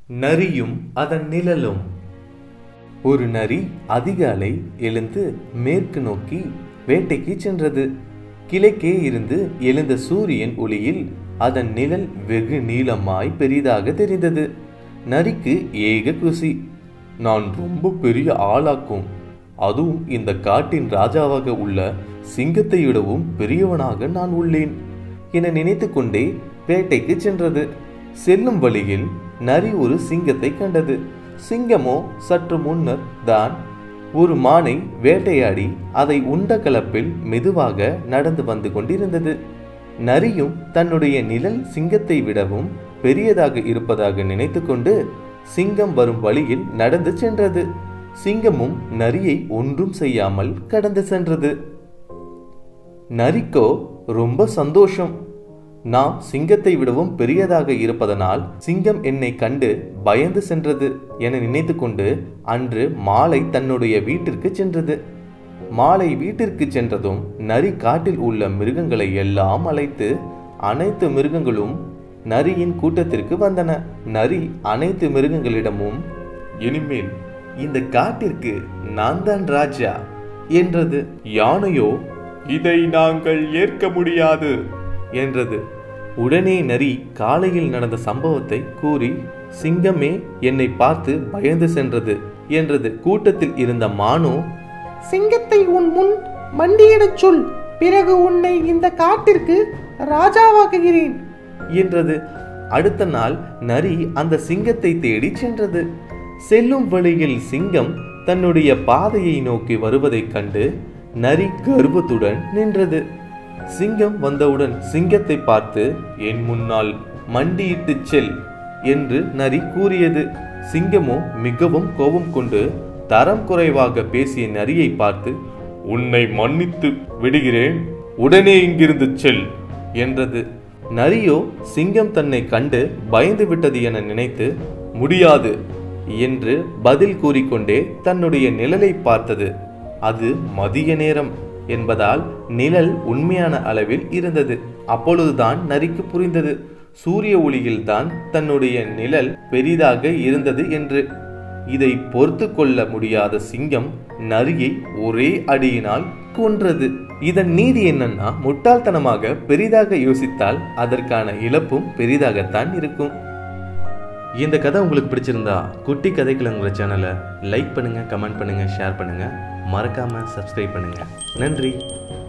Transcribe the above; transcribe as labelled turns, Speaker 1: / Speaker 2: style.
Speaker 1: நரியும் அதன் நிழலும் ஒரு நரி அதிகாலை எழுந்து மேற்கு நோக்கி வேட்டைக்கு சென்றது கிழக்கே இருந்து எழுந்த சூரியன் ஒளியில் அதன் நிழல் வெகு நீளமாய் பெரிதாக தெரிந்தது நரிக்கு ஏக குசி நான் ரொம்ப பெரிய ஆளாக்கும் அதுவும் இந்த காட்டின் ராஜாவாக உள்ள சிங்கத்தை விடவும் பெரியவனாக நான் உள்ளேன் என நினைத்து கொண்டே வேட்டைக்கு சென்றது செல்லும் வழியில் நரி ஒரு சிங்கத்தை கண்டது சிங்கமோ சற்று முன்னர் தான் ஒரு மானை வேட்டையாடி அதை உண்ட கலப்பில் மெதுவாக நடந்து வந்து கொண்டிருந்தது நரியும் தன்னுடைய நிழல் சிங்கத்தை விடவும் பெரியதாக இருப்பதாக நினைத்துக்கொண்டு சிங்கம் வரும் வழியில் நடந்து சென்றது சிங்கமும் நரியை ஒன்றும் செய்யாமல் கடந்து சென்றது நரிக்கோ ரொம்ப சந்தோஷம் நாம் சிங்கத்தை விடவும் பெரியதாக இருப்பதனால் சிங்கம் என்னை கண்டு பயந்து சென்றது என நினைத்துக்கொண்டு அன்று மாலை தன்னுடைய வீட்டிற்கு சென்றது மாலை வீட்டிற்கு சென்றதும் நரி காட்டில் உள்ள மிருகங்களை எல்லாம் அழைத்து அனைத்து மிருகங்களும் நரியின் கூட்டத்திற்கு வந்தன நரி அனைத்து மிருகங்களிடமும் இனிமேல் இந்த காட்டிற்கு நான் தான் ராஜா என்றது யானையோ
Speaker 2: இதை நாங்கள் ஏற்க முடியாது
Speaker 1: என்றது உடனே நரி காலையில் நடந்த சம்பவத்தை கூறி சிங்கமே என்னை பார்த்து பயந்து சென்றது என்றது கூட்டத்தில் இருந்த மானோ
Speaker 3: சிங்கத்தை உன் முன் மண்டியிடச் சொல் பிறகு உன்னை இந்த காட்டிற்கு ராஜாவாக்குகிறேன்
Speaker 1: என்றது அடுத்த நாள் நரி அந்த சிங்கத்தை தேடி சென்றது செல்லும் வழியில் சிங்கம் தன்னுடைய பாதையை நோக்கி வருவதைக் கண்டு நரி கர்வத்துடன் நின்றது சிங்கம் வந்தவுடன் சிங்கத்தை பார்த்து என் முன்னால் மண்டியிட்டுச் செல் என்று நரி கூறியது சிங்கமோ மிகவும் கோபம் கொண்டு தரம் குறைவாக பேசிய நரியை பார்த்து
Speaker 2: உன்னை மன்னித்து விடுகிறேன் உடனே இங்கிருந்து செல்
Speaker 1: என்றது நரியோ சிங்கம் தன்னை கண்டு பயந்து விட்டது என நினைத்து
Speaker 2: முடியாது
Speaker 1: என்று பதில் கூறிக்கொண்டே தன்னுடைய நிழலை பார்த்தது அது மதிய நேரம் என்பதால் நிழல் உண்மையான அளவில் இருந்தது அப்பொழுதுதான் நரிக்கு புரிந்தது சூரிய ஒளியில்தான் தன்னுடைய நிழல் பெரிதாக இருந்தது என்று இதை பொறுத்து கொள்ள முடியாத சிங்கம் நரியை ஒரே அடியினால் கொன்றது இதன் நீதி என்னன்னா முட்டாள்தனமாக பெரிதாக யோசித்தால் அதற்கான இழப்பும் பெரிதாகத்தான் இருக்கும் இந்த கதை உங்களுக்கு பிடிச்சிருந்தா குட்டி கதைக்கிழங்குற சேனலை லைக் பண்ணுங்க கமெண்ட் பண்ணுங்க ஷேர் பண்ணுங்க மறக்காம சப்ஸ்கிரைப் பண்ணுங்க நன்றி